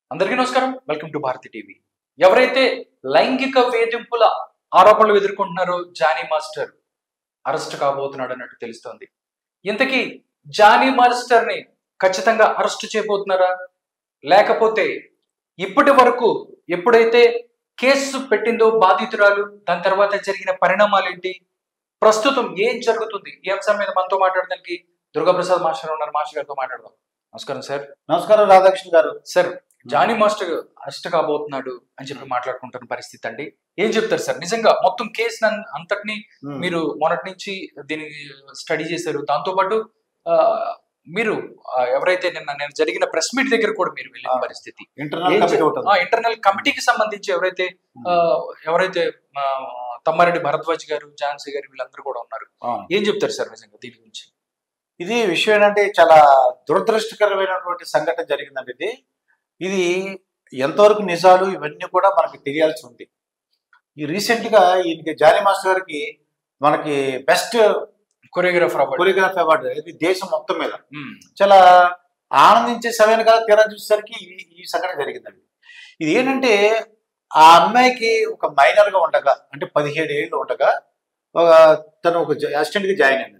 అందరికీ నమస్కారం welcome to Bharati TV ఎవరైతే లైంగిక వేధింపుల ఆరోపణలు ఎదుర్కొంటున్నారో జానీ మాస్టర్ అరెస్ట్ కాబోతున్నాడు అన్నట్టు తెలుస్తోంది ఇంతకీ జానీ మాస్టర్ ని ఖచ్చితంగా అరెస్ట్ చేయబోతున్నారా లేకపోతే ఇప్పటి వరకు ఎప్పుడైతే కేసు పెట్టిందో బాధితురాలు దాని తర్వాత జరిగిన పరిణామాలు ఏంటి ప్రస్తుతం ఏం జరుగుతుంది ఈ అంశం మీద మనతో మాట్లాడడానికి దుర్గాప్రసాద్ మాస్టర్ ఉన్నారు మాస్టర్ గారితో మాట్లాడదాం నమస్కారం సార్ నమస్కారం Radhakrishna garu sir Jani master arrest కాబోతున్నాడు అని చెప్పి మాట్లాడుకుంటున్న పరిస్థితి అండి ఏం చెప్తారు సార్ నిజంగా మొత్తం కేసు అంతటిని మ్మ్. మీరు మొన్నటి నుంచి దీన్ని స్టడీ చేశారు దాంతో పాటు ఆ, మీరు ఆ, ఎవరైతే నిన్న నేను జరిగిన ప్రెస్ మీట్ దగ్గర కూడా మీరు వెళ్ళిన ఆ. పరిస్థితి ఇంటర్నల్ కమిటీ ఉంటుంది ఇంటర్నల్ కమిటీకి సంబంధించి ఎవరైతే ఆ, ఎవరైతే ఆ, తమ్మారెడ్డి భరద్వాజ్ గారు ఝాన్సీ గారు వీళ్ళందరూ కూడా ఉన్నారు ఆ. ఏం చెప్తారు సార్ నిజంగా దీని గురించి ఇది విషయం ఏంటంటే చాలా దురదృష్టకరమైనటువంటి సంఘటన జరిగిందండి ఇది ఇది ఎంతవరకు నిజాలు ఇవన్నీ కూడా మనకి తెలియాల్సి ఉంది ఈ రీసెంట్ గా ఈయనకి జానీ మాస్టర్ గారికి మనకి బెస్ట్ కొరియోగ్రాఫర్ అవ్వాలి కొరియోగ్రాఫీ అవార్డు ఇది దేశం మొత్తం మీద చాలా ఆనందించే సమయం కదా తీరా చూసేసరికి ఈ ఈ సంఘటన జరిగిందండి ఇది ఏంటంటే ఆ అమ్మాయికి ఒక మైనర్ గా ఉండగా అంటే పదిహేడు ఏళ్ళు ఉండగా ఒక తను ఒక అసిస్టెంట్ గా జాయిన్ అయిందండి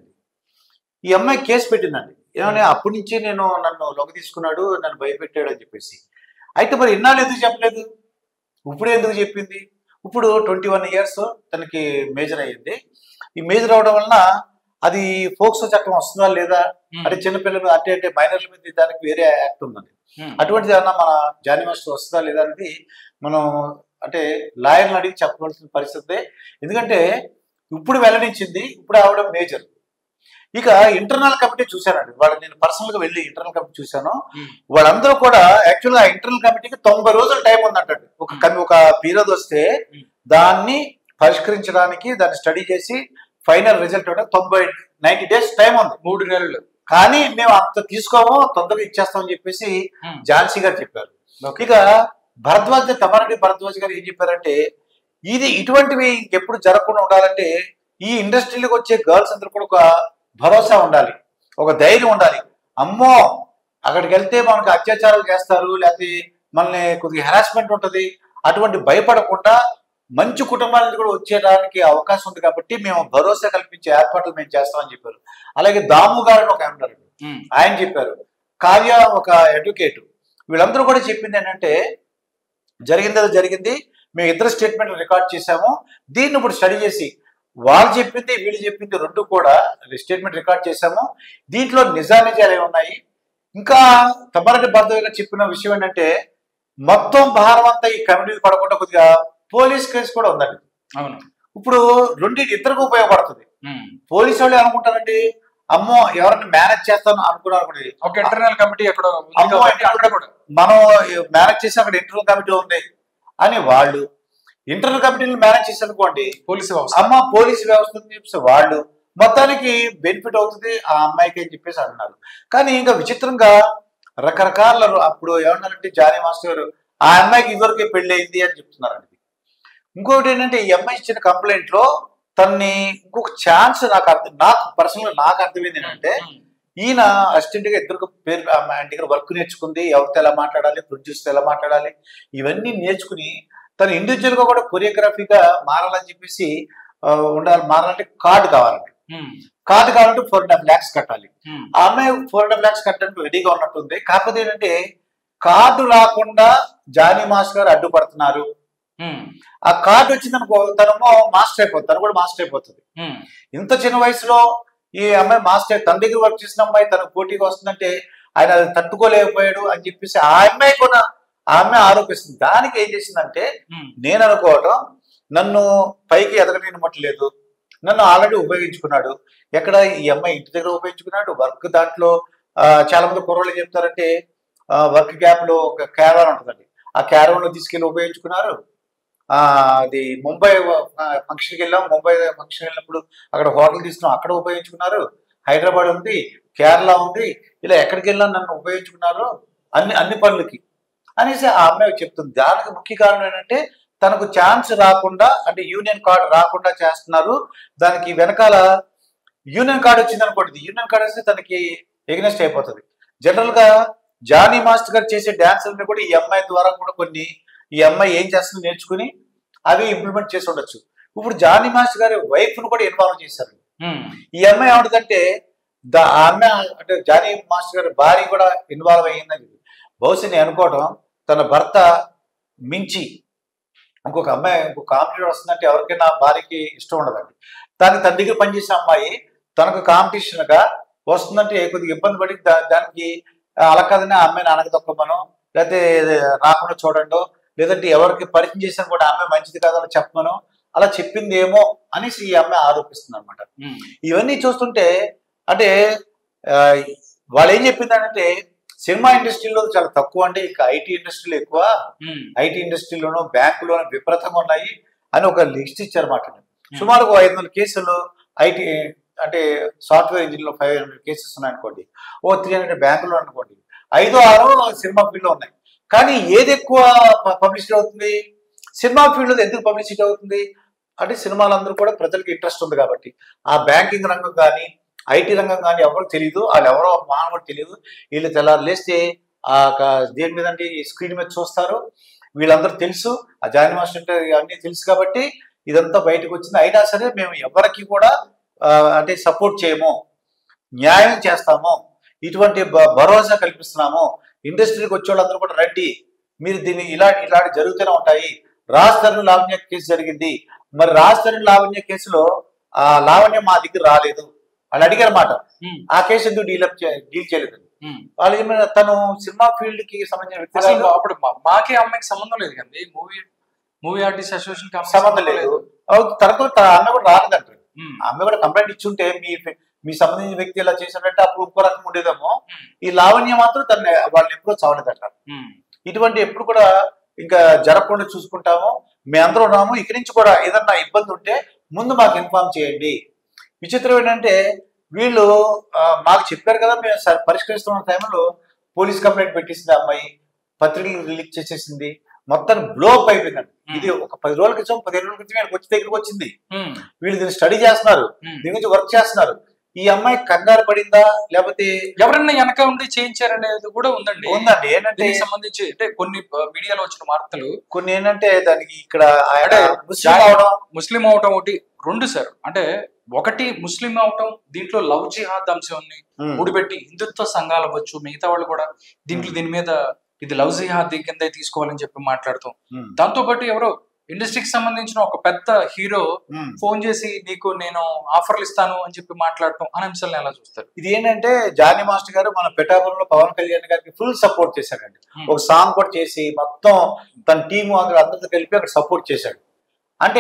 ఈ అమ్మాయి కేసు పెట్టిందండి ఏమని అప్పటి నుంచి నేను నన్ను లొక తీసుకున్నాడు నన్ను భయపెట్టాడు అని చెప్పేసి అయితే మరి ఇన్నాళ్ళు ఎందుకు చెప్పలేదు ఇప్పుడు ఎందుకు చెప్పింది ఇప్పుడు ట్వంటీ వన్ ఇయర్స్ తనకి మేజర్ అయ్యింది ఈ మేజర్ అవడం వలన అది ఫోక్సో చట్టం వస్తుందా లేదా అంటే చిన్నపిల్లలు అంటే అంటే మైనర్ల మీద దానికి వేరే యాక్ట్ ఉందండి అటువంటిది ఏమన్నా మన జానీ మాస్టర్ వస్తుందా లేదా అనేది మనం అంటే లాయర్ని అడిగి చెప్పవలసిన పరిస్థితి ఎందుకంటే ఇప్పుడు వెల్లడించింది ఇప్పుడు ఆవిడ మేజర్ ఇక ఇంటర్నల్ కమిటీ చూశానండి వాళ్ళు నేను పర్సనల్ గా వెళ్ళి ఇంటర్నల్ కమిటీ చూశాను వాళ్ళందరూ కూడా యాక్చువల్గా ఆ ఇంటర్నల్ కమిటీకి తొంభై రోజుల టైం ఉందంట ఒక కమి ఒక పీరియడ్ వస్తే దాన్ని పరిష్కరించడానికి దాన్ని స్టడీ చేసి ఫైనల్ రిజల్ట్ అంటే తొంభై నైన్టీ డేస్ టైం ఉంది మూడు నెలలు కానీ మేము అంత తీసుకోము తొందరగా ఇచ్చేస్తామని చెప్పేసి Hmm. ఝాన్సీ గారు చెప్పారు ఓకే. ఇక భరద్వాజ్ తమారెడ్డి భరద్వాజ్ గారు ఏం చెప్పారంటే ఇది ఇటువంటివి ఎప్పుడు జరగకుండా ఉండాలంటే ఈ ఇండస్ట్రీలోకి వచ్చే గర్ల్స్ అందరూ కూడా ఒక భరోసా ఉండాలి ఒక ధైర్యం ఉండాలి అమ్మో అక్కడికి వెళ్తే మనకు అత్యాచారాలు చేస్తారు లేకపోతే మనల్ని కొద్దిగా హెరాస్మెంట్ ఉంటుంది అటువంటి భయపడకుండా మంచి కుటుంబాల నుంచి కూడా వచ్చేయడానికి అవకాశం ఉంది కాబట్టి మేము భరోసా కల్పించే ఏర్పాట్లు మేము చేస్తామని చెప్పారు అలాగే దాము గారు అని ఒక ఆయన ఉన్నారు ఉమ్, ఆయన చెప్పారు కావ్య ఒక అడ్వకేట్ వీళ్ళందరూ కూడా చెప్పింది ఏంటంటే జరిగింది అది జరిగింది మేము ఇద్దరు స్టేట్మెంట్ రికార్డ్ చేశాము దీన్ని ఇప్పుడు స్టడీ చేసి వాళ్ళు చెప్పింది వీళ్ళు చెప్పింది రెండు కూడా స్టేట్మెంట్ రికార్డ్ చేశాము దీంట్లో నిజానిజాలు ఏమి ఉన్నాయి ఇంకా తమ్మారెడ్డి భర్త గారు చెప్పిన విషయం ఏంటంటే మొత్తం భారం అంతా ఈ కమిటీ పడకుండా కొద్దిగా పోలీస్ కేసు కూడా ఉందండి అవును ఇప్పుడు రెండింటి ఇద్దరికి ఉపయోగపడుతుంది ఉమ్. పోలీసు వాళ్ళు ఏమనుకుంటారండి అమ్మో ఎవరిని మేనేజ్ చేస్తాను అనుకున్నారు అనుకోండి ఒక ఇంటర్నల్ కమిటీ అక్కడ ఉంది అమ్మో, కాబట్టి అక్కడ కూడా మనం మేనేజ్ చేసి అక్కడ ఇంటర్నల్ కమిటీ ఉంది అని వాళ్ళు ఇంటర్నల్ కమిటీని మేనేజ్ చేసి అనుకోండి పోలీసు వ్యవస్థ అమ్మ పోలీస్ వ్యవస్థ అని చెప్పేసి వాళ్ళు మొత్తానికి బెనిఫిట్ అవుతుంది ఆ అమ్మాయికి అని చెప్పేసి అంటున్నారు కానీ ఇంకా విచిత్రంగా రకరకాల అప్పుడు ఏమన్నారంటే జానీ మాస్టర్ గారు ఆ అమ్మాయికి ఇదివరకే పెళ్లి అయింది అని చెప్తున్నారండి ఇంకొకటి ఏంటంటే ఈ అమ్మాయి ఇచ్చిన కంప్లైంట్ లో తన్ని ఇంకొక ఛాన్స్ నాకు అర్థం నాకు పర్సనల్ నాకు అర్థమైంది ఏంటంటే ఉమ్, ఈయన అసిస్టెంట్ గా ఇద్దరు పేరు ఆయన దగ్గర వర్క్ నేర్చుకుంది ఎవరితో ఎలా మాట్లాడాలి ప్రొడ్యూసర్ ఎలా మాట్లాడాలి ఇవన్నీ నేర్చుకుని తను ఇండివిజువల్ గా కూడా కొరియోగ్రఫీగా మారాలని చెప్పేసి ఆ, ఉండాలి మారాలంటే కార్డు కావాలండి ఉమ్, కార్డు కావాలంటే ఫోర్ అండ్ హాఫ్ ల్యాక్స్ కట్టాలి ఉమ్, ఆ అమ్మాయి ఫోర్ అండ్ హాఫ్ ల్యాక్స్ కట్టడానికి రెడీగా ఉన్నట్టుంది కాకపోతే ఏంటంటే కార్డు రాకుండా జానీ మాస్ గారు అడ్డుపడుతున్నారు ఉమ్, ఆ కార్డు వచ్చిందనుకో తనేమో మాస్టర్ అయిపోతుంది తను కూడా మాస్టర్ అయిపోతుంది ఉమ్, ఇంత చిన్న వయసులో ఈ అమ్మాయి మాస్టర్ తన దగ్గర వర్క్ చేసిన అమ్మాయి తనకు పోటీగా వస్తుందంటే ఆయన అది తట్టుకోలేకపోయాడు అని చెప్పేసి ఆ అమ్మాయి కూడా ఆ అమ్మాయి ఆరోపిస్తుంది దానికి ఏం చేసిందంటే ఉమ్, నేను అనుకోవటం నన్ను పైకి ఎదగనివ్వట్లేదు నన్ను ఆల్రెడీ ఉపయోగించుకున్నాడు ఎక్కడ ఈ అమ్మాయి ఇంటి దగ్గర ఉపయోగించుకున్నాడు వర్క్ దాంట్లో ఆ, చాలా మంది కుర్రోళ్ళు ఏం చెప్తారంటే వర్క్ గ్యాప్ లో ఒక క్యారవాన్ ఉంటుందండి ఆ క్యారవాన్ లో తీసుకెళ్లి ఉపయోగించుకున్నారు ఆ అది ముంబై ఫంక్షన్కి వెళ్ళాం ముంబై ఫంక్షన్ వెళ్ళినప్పుడు అక్కడ హోటల్ తీసుకున్నాం అక్కడ ఉపయోగించుకున్నారు హైదరాబాద్ ఉంది కేరళ ఉంది ఇలా ఎక్కడికి వెళ్ళినా నన్ను ఉపయోగించుకున్నారు అన్ని అన్ని పనులకి అనేసి ఆ అమ్మాయి చెప్తుంది దానికి ముఖ్య కారణం ఏంటంటే తనకు ఛాన్స్ రాకుండా అంటే యూనియన్ కార్డు రాకుండా చేస్తున్నారు దానికి వెనకాల యూనియన్ కార్డు వచ్చింది అనుకోండి యూనియన్ కార్డు వస్తే తనకి ఎగ్నెస్ట్ అయిపోతుంది జనరల్ గా జానీ మాస్టర్ గారు చేసే డాన్సులని కూడా ఈ అమ్మాయి ద్వారా కూడా కొన్ని ఈ అమ్మాయి ఏం చేస్తుందో నేర్చుకుని అవి ఇంప్లిమెంట్ చేసి ఉండొచ్చు ఇప్పుడు జానీ మాస్టర్ గారి వైఫ్ ను కూడా ఇన్వాల్వ్ చేశారు ఉమ్, ఈ అమ్మాయి ఏమంటుందంటే దా ఆ అమ్మాయి అంటే జానీ మాస్టర్ గారి భార్య కూడా ఇన్వాల్వ్ అయ్యిందని బహుశా నేను అనుకోవడం తన భర్త మించి ఇంకొక అమ్మాయి ఇంకొక కాంపిటీటర్ వస్తుందంటే ఎవరికైనా భార్యకి ఇష్టం ఉండదండి దానికి తన దగ్గర పనిచేసే అమ్మాయి తనకు కాంపిటీషన్ గా వస్తుందంటే కొద్దిగా ఇబ్బంది పడి దా- దానికి ఆ, అలా కాదని ఆ అమ్మాయిని అనగదొక్కమనో లేకపోతే రాకుండా చూడండో లేదంటే ఎవరికి పరిచయం చేసినా కూడా ఆ అమ్మాయి మంచిది కాదని చెప్పమనో అలా చెప్పింది ఏమో అనేసి ఈ అమ్మాయి ఆరోపిస్తుంది అనమాట ఉమ్, ఇవన్నీ చూస్తుంటే అంటే ఆ, వాళ్ళు ఏం చెప్పిందంటే సినిమా ఇండస్ట్రీలో చాలా తక్కువ అంటే ఇక ఐటీ ఇండస్ట్రీలో ఎక్కువ ఉమ్, ఐటీ ఇండస్ట్రీలోనూ బ్యాంకులోనూ విపరీతంగా ఉన్నాయి అని ఒక లిస్ట్ ఇచ్చారన్నమాట సుమారు ఒక ఐదు వందల కేసులు ఐటీ అంటే సాఫ్ట్వేర్ ఇంజిన్లో ఫైవ్ హండ్రెడ్ కేసెస్ ఉన్నాయనుకోండి ఓ త్రీ హండ్రెడ్ బ్యాంకులో అనుకోండి ఐదో ఆరో సినిమా ఫీల్డ్లో ఉన్నాయి కానీ ఏది ఎక్కువ పబ్లిసిటీ అవుతుంది సినిమా ఫీల్డ్లో ఎందుకు పబ్లిసిటీ అవుతుంది అంటే సినిమాలందరూ కూడా ప్రజలకు ఇంట్రెస్ట్ ఉంది కాబట్టి ఆ బ్యాంకింగ్ రంగం కానీ ఐటీ రంగం కానీ ఎవరు తెలియదు వాళ్ళు ఎవరో మానవుడు తెలియదు వీళ్ళు తెల్లారు లేస్తే ఆ క- దేని మీద అంటే ఈ స్క్రీన్ మీద చూస్తారు వీళ్ళందరూ తెలుసు ఆ జాయిన్ మాస్టర్ అంటే అన్నీ తెలుసు కాబట్టి ఇదంతా బయటకు వచ్చింది అయినా సరే మేము ఎవరికి కూడా ఆ, అంటే సపోర్ట్ చేయము న్యాయం చేస్తాము ఇటువంటి భ- భరోసా కల్పిస్తున్నాము ఇండస్ట్రీకి వచ్చే వాళ్ళందరూ కూడా రండి మీరు దీన్ని ఇలా ఇలాంటి జరుగుతూనే ఉంటాయి రాజధాని లావణ్య కేసు జరిగింది మరి రాజధాని లావణ్య కేసులో ఆ లావణ్య మా దగ్గర రాలేదు వాళ్ళు అడిగారు మాట ఉమ్, ఆ కేసు ఎందుకు డీలప్ డీల్ చేయలేదు ఉమ్. వాళ్ళు ఏమైనా తను సినిమా ఫీల్డ్ కి సంబంధించిన వ్యక్తి అసలు కాదు. అప్పుడు మా- మాకే అమ్మాయికి సంబంధం లేదు కదండి మూవీ మూవీ ఆర్టిస్ట్ అసోసియేషన్ కి అమ్మాయికి సంబంధం లేదు అవును, తర్వాత త- ఆమె కూడా రాలేదంటారు ఉమ్, ఆమె కూడా కంప్లైంట్ ఇచ్చుంటే మీ మీ సంబంధించిన వ్యక్తి ఇలా చేశాడంటే అప్పుడు ఇంకో రకం ఉండేదేమో ఈ లావణ్య మాత్రం తన వాళ్ళని ఎప్పుడూ చావలేదంటారు ఉమ్, ఇటువంటి ఎప్పుడు కూడా ఇంకా జరగకుండా చూసుకుంటాము మీ అందరూ ఉన్నాము ఇక్కడి నుంచి కూడా ఏదన్నా ఇబ్బంది ఉంటే ముందు మాకు ఇన్ఫార్మ్ చేయండి విచిత్రం ఏంటంటే వీళ్ళు ఆ, మాకు చెప్పారు కదా మేము స- పరిష్కరిస్తున్న టైంలో పోలీస్ కంప్లైంట్ పెట్టేసింది ఆ అమ్మాయి పత్రికలు రిలీజ్ చేసేసింది మొత్తం బ్లో అప్ అయిపోయిందండి ఇది ఒక పది రోజుల క్రితం పదిహేను రోజుల క్రితం వీళ్ళకి వచ్చి దగ్గరికి వచ్చింది ఉమ్, వీళ్ళు దీన్ని స్టడీ చేస్తున్నారు ఉమ్. దీని గురించి వర్క్ చేస్తున్నారు ఈ అమ్మాయి కంగారు పడిందా లేకపోతే ఎవరన్నా వెనక ఉండి చేయించారనేది కూడా ఉందండి ఉందండి ఏంటంటే దీనికి సంబంధించి అంటే కొన్ని ఆ, మీడియాలో వచ్చిన వార్తలు కొన్ని ఏంటంటే దానికి ఇక్కడ ఆయన అంటే ముస్లిం జాయి- అవడం ముస్లిం అవటం ఒకటి రెండు సార్ అంటే ఒకటి ముస్లిం అవటం దీంట్లో లవ్ జిహాద్ అంశాన్ని ఉమ్, ముడిపెట్టి హిందుత్వ సంఘాలు అవ్వచ్చు మిగతా వాళ్ళు కూడా దీంట్లో దీని మీద ఇది లవ్ జిహాద్ కింద తీసుకోవాలని చెప్పి మాట్లాడుతాం ఉమ్, దాంతో పాటు ఎవరో ఇండస్ట్రీకి సంబంధించిన ఒక పెద్ద హీరో ఉమ్. ఫోన్ చేసి నీకు నేను ఆఫర్లు ఇస్తాను అని చెప్పి మాట్లాడటం అనే అంశాలను ఎలా చూస్తారు ఇది ఏంటంటే జానీ మాస్టర్ గారు మన పిఠాపురంలో పవన్ కళ్యాణ్ గారికి ఫుల్ సపోర్ట్ చేశాడండి Hmm. ఒక సాంగ్ కూడా చేసి మొత్తం తన టీం అందరూ అందరితో కలిపి అక్కడ సపోర్ట్ చేశాడు అంటే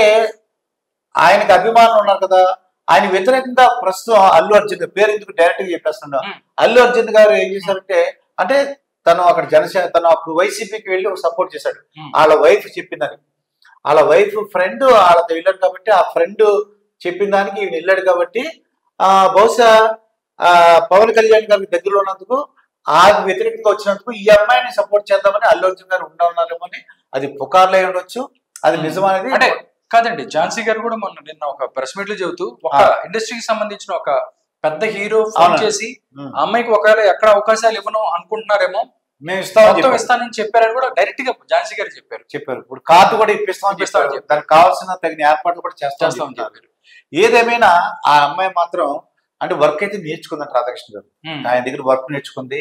ఆయనకి అభిమానులు ఉన్నారు కదా ఆయన వ్యతిరేకంగా ప్రస్తుతం అల్లు అర్జున్ పేరు ఎందుకు డైరెక్ట్ గా చెప్పేస్తున్నా Hmm. అల్లు అర్జున్ గారు ఏం చేశారంటే అంటే తను అక్కడ జనసేన తను అప్పుడు వైసీపీకి వెళ్ళి ఒక సపోర్ట్ చేశాడు Hmm. వాళ్ళ వైఫ్ చెప్పిందని వాళ్ళ వైఫ్ ఫ్రెండ్ వాళ్ళతో వెళ్ళాడు కాబట్టి ఆ ఫ్రెండ్ చెప్పిన దానికి ఈయన వెళ్ళాడు కాబట్టి ఆ బహుశా ఆ పవన్ కళ్యాణ్ గారికి దగ్గరలో ఉన్నందుకు ఆ వ్యతిరేకంగా వచ్చినందుకు ఈ అమ్మాయిని సపోర్ట్ చేద్దామని అల్లు అర్జున్ గారు ఉన్నారేమో అని అది పుకార్లే ఉండొచ్చు అది నిజమనేది అంటే కాదండి ఝాన్సీ గారు కూడా మొన్న నిన్న ఒక ప్రెస్ మీట్ లో చెబుతూ ఒక ఆ. ఇండస్ట్రీకి సంబంధించిన ఒక పెద్ద హీరో ఫోన్ అవునండి. చేసి ఉమ్. ఆ అమ్మాయికి ఒకవేళ ఎక్కడ అవకాశాలు ఇవ్వను అనుకుంటున్నారేమో మేము ఇస్తామని మొత్తం చెప్పారు. ఇస్తానని చెప్పారని కూడా డైరెక్ట్ గా ఝాన్సీ గారు చెప్పారు చెప్పారు ఇప్పుడు కార్డు కూడా ఇప్పిస్తామని ఇప్పిస్తామని చెప్పారు చెప్పారు. దానికి కావాల్సిన తగిన ఏర్పాట్లు కూడా చేస్తామని చేస్తామని చెప్పారు చెప్పారు ఏదేమైనా ఆ అమ్మాయి మాత్రం అంటే వర్క్ అయితే నేర్చుకుందంట రాధాకృష్ణ గారు ఉమ్, ఆయన దగ్గర వర్క్ నేర్చుకుంది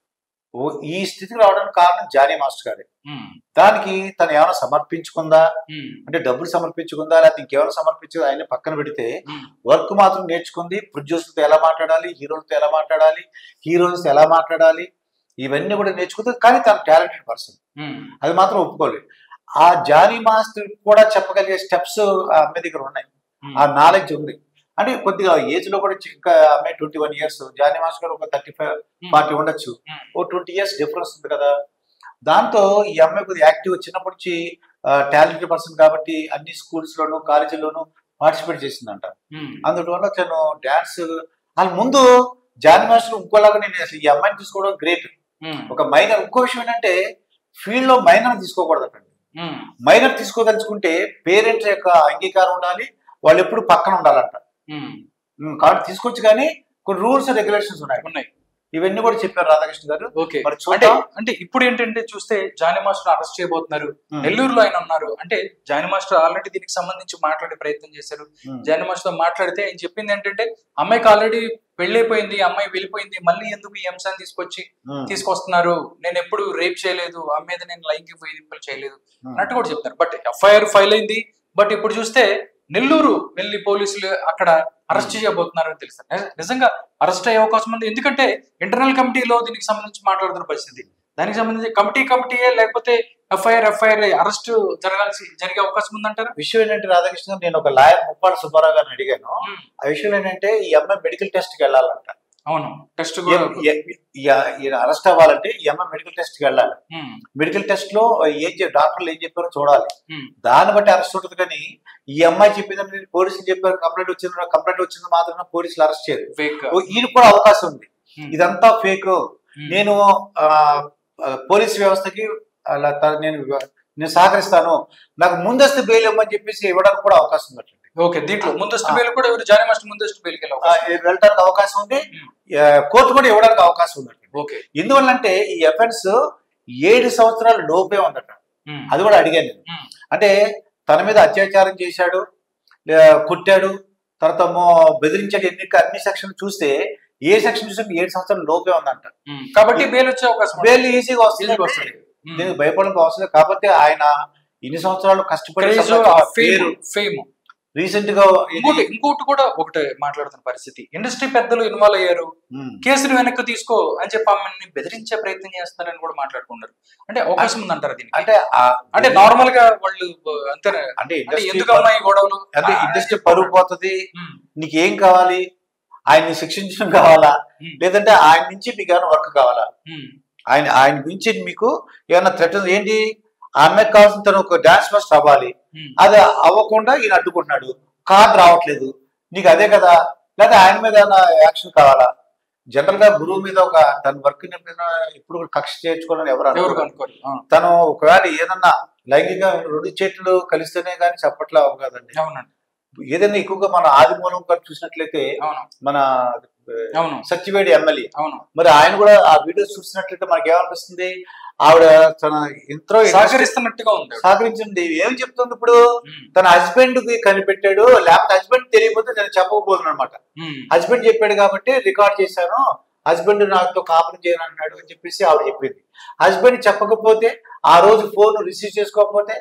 ఓ- ఈ స్థితికి రావడానికి కారణం జానీ మాస్టర్ గారే ఉమ్, దానికి తను ఏమైనా సమర్పించుకుందా ఉమ్, అంటే డబ్బులు సమర్పించుకుందా లేకపోతే ఇంకేమైనా సమర్పించుకుందా ఆయన పక్కన పెడితే ఉమ్, వర్క్ మాత్రం నేర్చుకుంది ప్రొడ్యూసర్తో ఎలా మాట్లాడాలి హీరోలతో ఎలా మాట్లాడాలి హీరోయిన్స్ ఎలా మాట్లాడాలి ఇవన్నీ కూడా నేర్చుకుంది కానీ తను టాలెంటెడ్ పర్సన్ ఉమ్, అది మాత్రం ఒప్పుకోలేదు ఆ జానీ మాస్టర్ కూడా చెప్పగలిగే స్టెప్స్ ఆ అమ్మాయి దగ్గర ఉన్నాయి ఉమ్, ఆ నాలెడ్జ్ ఉంది అంటే కొద్దిగా ఏజ్ లో కూడా చి- ఇంకా అమ్మాయి twenty one years Jani master garu ఒక థర్టీ ఫైవ్ ఉమ్, ఫార్టీ ఉండొచ్చు ఉమ్, ఓ ట్వంటీ ఇయర్స్ డిఫరెన్స్ ఉంది కదా దాంతో ఈ అమ్మాయి కొద్దిగా యాక్టివ్ చిన్నప్పటి నుంచి టాలెంటెడ్ పర్సన్ కాబట్టి అన్ని స్కూల్స్ లోను కాలేజీల్లోనూ పార్టిసిపేట్ చేసిందంట ఉమ్, అందువల్ల తను డాన్స్ వాళ్ళ ముందు జానీ మాస్టర్ ఇంకోలాగా నేను అసలు ఈ అమ్మాయిని తీసుకోవడం గ్రేట్ ఉమ్, ఒక మైనర్ ఇంకో విషయం ఏంటంటే ఫీల్డ్ లో మైనర్ తీసుకోకూడదు ఉమ్, మైనర్ తీసుకోదలుచుకుంటే పేరెంట్స్ యొక్క అంగీకారం ఉండాలి వాళ్ళు ఎప్పుడు పక్కన ఉండాలంట ఉమ్, ఉమ్, కాబట్టి తీసుకోవచ్చు కానీ కొన్ని రూల్స్ రెగ్యులేషన్స్ ఉన్నాయి ఉన్నాయి ఇవన్నీ కూడా చెప్పారు రాధాకృష్ణ గారు ఓకే మరి అంటే చూద్దాం అంటే ఇప్పుడు ఏంటంటే చూస్తే జానీ మాస్టర్ అరెస్ట్ చేయబోతున్నారు ఉమ్, నెల్లూరులో ఆయన ఉన్నారు అంటే జానీ మాస్టర్ ఆల్రెడీ దీనికి సంబంధించి మాట్లాడే ప్రయత్నం చేశారు ఉమ్, జానీ మాస్టర్ తో మాట్లాడితే ఆయన చెప్పింది ఏంటంటే అమ్మాయికి ఆల్రెడీ పెళ్ళైపోయింది అమ్మాయి వెళ్ళిపోయింది మళ్ళీ ఎందుకు ఈ అంశాన్ని తీసుకొచ్చి ఉమ్, తీసుకొస్తున్నారు నేను ఎప్పుడు రేప్ చేయలేదు ఆ మీద నేను లైంగిక వేధింపులు చేయలేదు ఉమ్. అన్నట్టు కూడా చెప్తారు బట్ ఎఫ్ఐఆర్ ఫైల్ అయింది బట్ ఇప్పుడు చూస్తే నెల్లూరు వెళ్ళి పోలీసులు అక్కడ అరెస్ట్ చేయబోతున్నారని తెలుసు ని- నిజంగా అరెస్ట్ అయ్యే అవకాశం ఉంది ఎందుకంటే ఇంటర్నల్ కమిటీలో దీనికి సంబంధించి మాట్లాడుతున్న పరిస్థితి దానికి సంబంధించి కమిటీ కమిటీయే లేకపోతే ఎఫ్ఐఆర్ ఎఫ్ఐఆర్ అరెస్ట్ జరగాల్సి జరిగే అవకాశం ఉందంటారా విషయం ఏంటంటే రాధాకృష్ణ గారు, నేను ఒక లాయర్ ముప్పాడు సుబ్బారావు గారిని అడిగాను ఉమ్, ఆ విషయం ఏంటంటే ఈ అమ్మాయి మెడికల్ టెస్ట్ కి వెళ్ళాలంట అవును టెస్ట్ కూడా ఈయన అరెస్ట్ అవ్వాలంటే ఈ అమ్మాయి మెడికల్ టెస్ట్ కి వెళ్ళాలి ఉమ్, మెడికల్ టెస్ట్ లో ఏం చెప్- డాక్టర్లు ఏం చెప్పారో చూడాలి ఉమ్, దాన్ని బట్టి అరెస్ట్ ఉంటుంది కానీ ఈ అమ్మాయి చెప్పిందని పోలీసులు చెప్పారు కంప్లైంట్ వచ్చింది కంప్లైంట్ వచ్చింది మాత్రమే పోలీసులు అరెస్ట్ చేయరు fake. ఓ, ఈయనకు కూడా అవకాశం ఉంది ఉమ్, ఇదంతా ఫేక్ ఉమ్, నేను ఆ, ఆ, పోలీస్ వ్యవస్థకి అలా త- నేను నేను సహకరిస్తాను నాకు ముందస్తు బెయిల్ ఇవ్వమని చెప్పేసి ఇవ్వడానికి కూడా అవకాశం ఉంది ఓకే దీంట్లో ముందస్తు బెయిల్ కూడా ఎవరు జానీ మాస్టర్ ముందస్తు బెయిల్కి వెళ్ళే ఆ, అవకాశం వెళ్ళడానికి అవకాశం ఉంది ఆ, కోర్టు కూడా ఇవ్వడానికి అవకాశం ఉంది ఓకే ఎందువల్లంటే ఈ అఫెన్స్ ఏడు సంవత్సరాల లోపే ఉందట ఉమ్, అది కూడా అడిగాను నేను ఉమ్, అంటే తన మీద అత్యాచారం చేశాడు లే- కొట్టాడు తర్వాత మో- బెదిరించాడు ఎన్ని అన్ని సెక్షన్ చూస్తే ఏ సెక్షన్ చూస్తే ఏడు సంవత్సరాల లోపే ఉందంట ఉమ్. కాబట్టి బెయిల్ వచ్చే అవకాశం ఉంది. బెయిల్ ఈజీగా వస్తుంది ఈజీగా వస్తుంది. ఉమ్. దీనికి భయపడడం అవసరం లేదు కాకపోతే ఆయన ఇన్ని సంవత్సరాలు కష్టపడి క్రేజ్, ఆ సంపాదించిన ఫేమ్ పేరు ఫేమ్ రీసెంట్ గా ఇది- ఇంకోటి ఇంకోటి కూడా ఒకటి మాట్లాడుతున్న పరిస్థితి ఇండస్ట్రీ పెద్దలు ఇన్వాల్వ్ అయ్యారు ఉమ్. కేసులు వెనక్కి తీసుకో అని చెప్పి ఆమెని బెదిరించే ప్రయత్నం చేస్తారని కూడా మాట్లాడుకున్నారు అంటే అవకాశం ఉందంటారా దీనికి అంటే ఆ- అంటే నార్మల్ గా వాళ్ళు అంతే అంటే అంటే ఇండస్ట్రీ ఎందుకు అమ్మాయి గొడవలు అంటే ఆ, ఇండస్ట్రీ పరుగు పోతుంది ఉమ్, నీకు ఏం కావాలి ఆయన్ని శిక్షించడం కావాలా ఉమ్, లేదంటే ఆయన నుంచి మీకు ఏమైనా వర్క్ కావాలా ఉమ్, ఆయన ఆయన మించి మీకు ఏమైనా థ్రెట్ ఏంటి ఆ అమ్మాయికి కావాల్సిన తను ఒక డాన్స్ మాస్టర్ అవ్వాలి ఉమ్, అది అవ్వకుండా ఈయన అడ్డుకుంటున్నాడు కార్డు రావట్లేదు నీకు అదే కదా లేదా ఆయన మీద ఏమైనా యాక్షన్ కావాలా జనరల్ గా గురువు మీద ఒక తన వర్క్ ఇప్పుడు కూడా కక్ష చేర్చుకోవాలని ఎవరు ఎవరు అనుకోరు. కనుక్కోరు ఆ, తను ఒకవేళ ఏదన్నా లైంగిక రెండు చేతులు కలిస్తేనే కానీ చప్పట్లో అవ్వ కదండి అవునండి ఏదైనా ఎక్కువగా మన ఆది మూలం గారు చూసినట్లయితే అవును మన అవును సత్యవేడి ఎమ్మెల్యే అవును మరి ఆయన కూడా ఆ వీడియోస్ చూసినట్లయితే మనకి ఏమనిపిస్తుంది ఆవిడ తన ఎంతో సహకరిస్తున్నట్టుగా ఉంది ఆవిడ. సహకరించింది ఏం చెప్తుంది ఇప్పుడు ఉమ్, తన హస్బెండ్ కి కనిపెట్టాడు లేకపోతే హస్బెండ్ తెలియకపోతే నేను చెప్పకపోతున్నాను అనమాట ఉమ్, హస్బెండ్ చెప్పాడు కాబట్టి రికార్డ్ చేశాను హస్బెండ్ నాతో కాపురం చేయను అన్నాడు అని చెప్పేసి ఆవిడ చెప్పింది హస్బెండ్ చెప్పకపోతే ఆ రోజు ఫోన్ రిసీవ్ చేసుకోకపోతే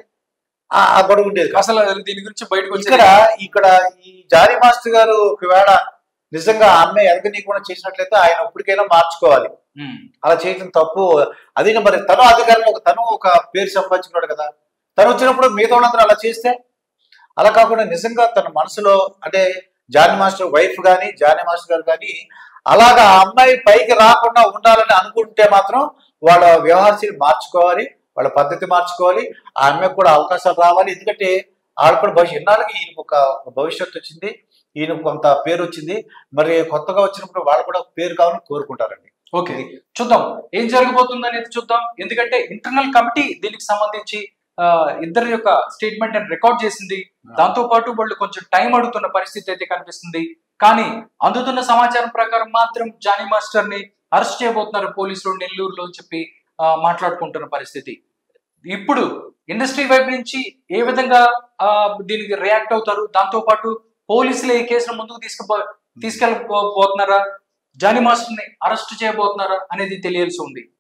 ఆ ఆ గొడవ ఉండేది కాదు. అసలు దీని గురించి బయటకు ఇక్కడ వచ్చి ఇక్కడ ఈ జారీ మాస్టర్ గారు ఒకవేళ నిజంగా ఆ అమ్మాయి ఎరగనీయకుండా చేసినట్లయితే ఆయన ఇప్పటికైనా మార్చుకోవాలి అలా చేయడం తప్పు అది మరి తను అధికారంలో ఒక- తను ఒక పేరు సంపాదించుకున్నాడు కదా తను వచ్చినప్పుడు మిగతా వాళ్ళందరూ అలా చేస్తే అలా కాకుండా నిజంగా తన మనసులో అంటే జానీ మాస్టర్ వైఫ్ కానీ జానీ మాస్టర్ గారు కానీ అలాగా ఆ అమ్మాయి పైకి రాకుండా ఉండాలని అనుకుంటే మాత్రం వాళ్ళ వ్యవహారశీలి మార్చుకోవాలి వాళ్ళ పద్ధతి మార్చుకోవాలి ఆ అమ్మాయికి కూడా అవకాశాలు రావాలి ఎందుకంటే ఆవిడ కూడా భవిష్యత్ ఎన్నాళ్ళకి ఈయనకు ఒక ఒక భవిష్యత్తు వచ్చింది ఈయనకు కొంత పేరు వచ్చింది మరి కొత్తగా వచ్చినప్పుడు వాళ్ళు కూడా పేరు కావాలని కోరుకుంటారండి ఓకే చూద్దాం ఏం జరగబోతుంది అనేది చూద్దాం ఎందుకంటే ఇంటర్నల్ కమిటీ దీనికి సంబంధించి ఆ, ఇద్దరి యొక్క స్టేట్మెంట్ అని రికార్డ్ చేసింది దాంతో పాటు వాళ్ళు కొంచెం టైం అడుగుతున్న పరిస్థితి అయితే కనిపిస్తుంది కానీ అందుతున్న సమాచారం ప్రకారం మాత్రం జానీ మాస్టర్ ని అరెస్ట్ చేయబోతున్నారు పోలీసులు నెల్లూరులో అని చెప్పి ఆ, మాట్లాడుకుంటున్న పరిస్థితి ఇప్పుడు ఇండస్ట్రీ వైపు నుంచి ఏ విధంగా ఆ, దీనికి రియాక్ట్ అవుతారు దాంతో పాటు పోలీసులు ఈ కేసును ముందుకు తీసుకుపో తీసుకెళ్ళబోతున్నారా జానీ మాస్టర్ ని అరెస్ట్ చేయబోతున్నారా అనేది తెలియాల్సి ఉంది